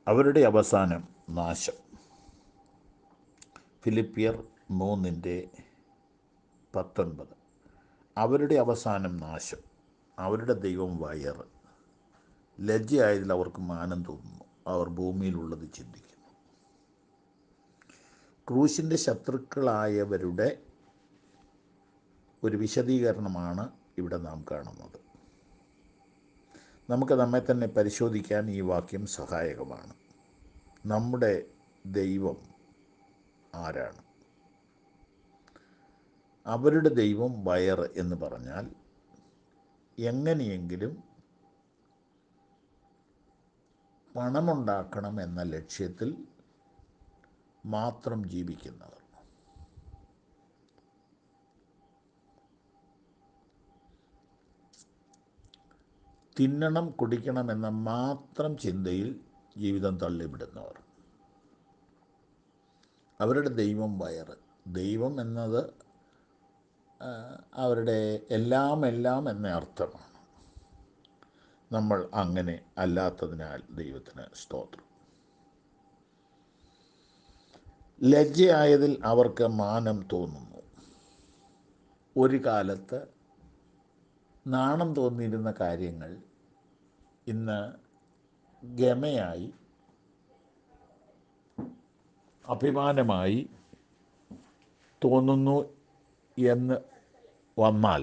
അവരുടെ അവസാനം നാശം ഫിലിപ്പിയർ മൂന്നിൻ്റെ പത്തൊൻപത് അവരുടെ അവസാനം നാശം അവരുടെ ദൈവം വയറ് ലജ്ജയായതിൽ അവർക്ക് മാനം തോന്നുന്നു അവർ ഭൂമിയിലുള്ളത് ചിന്തിക്കുന്നു ക്രൂശിൻ്റെ ശത്രുക്കളായവരുടെ ഒരു വിശദീകരണമാണ് ഇവിടെ നാം കാണുന്നത് നമുക്ക് നമ്മെ തന്നെ പരിശോധിക്കാൻ ഈ വാക്യം സഹായകമാണ് നമ്മുടെ ദൈവം ആരാണ് അവരുടെ ദൈവം വയർ എന്ന് പറഞ്ഞാൽ എങ്ങനെയെങ്കിലും പണമുണ്ടാക്കണം എന്ന ലക്ഷ്യത്തിൽ മാത്രം ജീവിക്കുന്നവർ തിന്നണം കുടിക്കണം എന്ന മാത്രം ചിന്തയിൽ ജീവിതം തള്ളിവിടുന്നവർ അവരുടെ ദൈവം വയറ് ദൈവം എന്നത് ആ, അവരുടെ എല്ലാം എല്ലാം എന്ന അർത്ഥമാണ് നമ്മൾ അങ്ങനെ അല്ലാത്തതിനാൽ ദൈവത്തിന് സ്തോത്രം ലജ്ജയായതിൽ അവർക്ക് മാനം തോന്നുന്നു ഒരു കാലത്ത് നാണം തോന്നിയിരുന്ന കാര്യങ്ങൾ ഇന്ന് ഗമയായി അഭിമാനമായി തോന്നുന്നു എന്ന് വന്നാൽ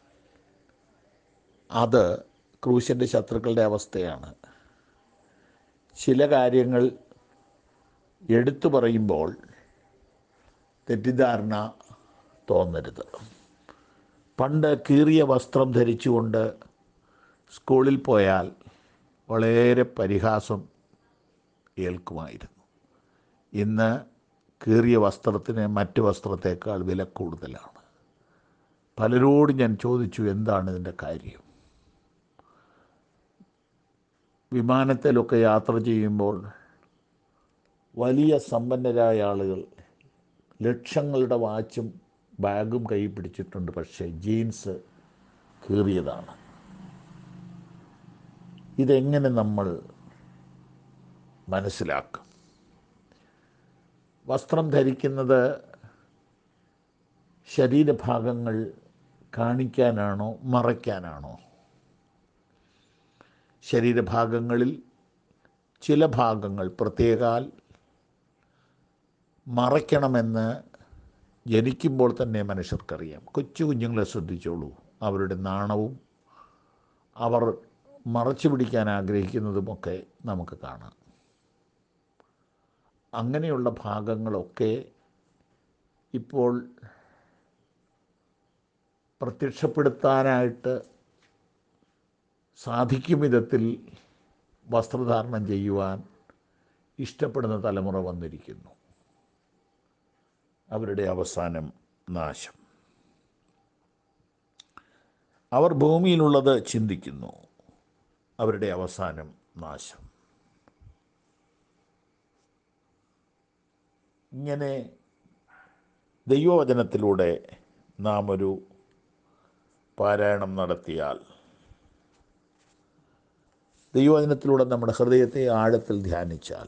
അത് ക്രൂശിൻ്റെ ശത്രുക്കളുടെ അവസ്ഥയാണ് ചില കാര്യങ്ങൾ എടുത്തു പറയുമ്പോൾ തെറ്റിദ്ധാരണ തോന്നരുത് പണ്ട് കീറിയ വസ്ത്രം ധരിച്ചുകൊണ്ട് സ്കൂളിൽ പോയാൽ വളരെ പരിഹാസം ഏൽക്കുമായിരുന്നു ഇന്ന് കീറിയ വസ്ത്രത്തിന് മറ്റ് വസ്ത്രത്തേക്കാൾ വില കൂടുതലാണ് പലരോടും ഞാൻ ചോദിച്ചു എന്താണ് ഇതിൻ്റെ കാര്യം വിമാനത്തിലൊക്കെ യാത്ര ചെയ്യുമ്പോൾ വലിയ സമ്പന്നരായ ആളുകൾ ലക്ഷങ്ങളുടെ വാച്ചും ബാഗും കൈ പിടിച്ചിട്ടുണ്ട് പക്ഷേ ജീൻസ് കീറിയതാണ് ഇതെങ്ങനെ നമ്മൾ മനസ്സിലാക്കും വസ്ത്രം ധരിക്കുന്നത് ശരീരഭാഗങ്ങൾ കാണിക്കാനാണോ മറയ്ക്കാനാണോ ശരീരഭാഗങ്ങളിൽ ചില ഭാഗങ്ങൾ പ്രത്യേകാൽ മറയ്ക്കണമെന്ന് ജനിക്കുമ്പോൾ തന്നെ മനുഷ്യർക്കറിയാം കൊച്ചു കുഞ്ഞുങ്ങളെ ശ്രദ്ധിച്ചോളൂ അവരുടെ നാണവും അവർ മറച്ചു പിടിക്കാൻ ആഗ്രഹിക്കുന്നതുമൊക്കെ നമുക്ക് കാണാം അങ്ങനെയുള്ള ഭാഗങ്ങളൊക്കെ ഇപ്പോൾ പ്രത്യക്ഷപ്പെടുത്താനായിട്ട് സാധിക്കും വിധത്തിൽ വസ്ത്രധാരണം ചെയ്യുവാൻ ഇഷ്ടപ്പെടുന്ന തലമുറ വന്നിരിക്കുന്നു അവരുടെ അവസാനം നാശം അവർ ഭൂമിയിലുള്ളത് ചിന്തിക്കുന്നു അവരുടെ അവസാനം നാശം ഇങ്ങനെ ദൈവവചനത്തിലൂടെ നാം ഒരു പാരായണം നടത്തിയാൽ ദൈവവചനത്തിലൂടെ നമ്മുടെ ഹൃദയത്തെ ആഴത്തിൽ ധ്യാനിച്ചാൽ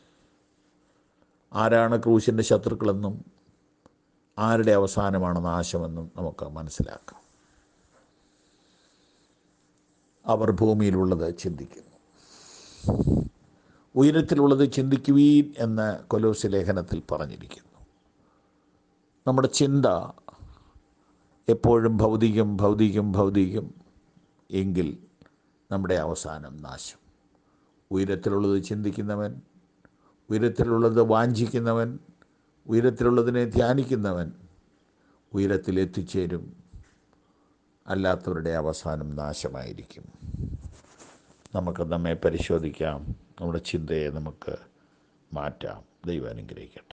ആരാണ് ക്രൂശിൻ്റെ ശത്രുക്കളെന്നും ആരുടെ അവസാനമാണ് നാശമെന്നും നമുക്ക് മനസ്സിലാക്കാം അവർ ഭൂമിയിലുള്ളത് ചിന്തിക്കുന്നു ഉയരത്തിലുള്ളത് ചിന്തിക്കുവീൻ എന്ന് കൊലോസ് ലേഖനത്തിൽ പറഞ്ഞിരിക്കുന്നു നമ്മുടെ ചിന്ത എപ്പോഴും ഭൗതികം ഭൗതികം ഭൗതികം എങ്കിൽ നമ്മുടെ അവസാനം നാശം ഉയരത്തിലുള്ളത് ചിന്തിക്കുന്നവൻ ഉയരത്തിലുള്ളത് വാഞ്ചിക്കുന്നവൻ ഉയരത്തിലുള്ളതിനെ ധ്യാനിക്കുന്നവൻ ഉയരത്തിലെത്തിച്ചേരും അല്ലാത്തവരുടെ അവസാനം നാശമായിരിക്കും നമുക്ക് നമ്മെ പരിശോധിക്കാം നമ്മുടെ ചിന്തയെ നമുക്ക് മാറ്റാം ദൈവം അനുഗ്രഹിക്കട്ടെ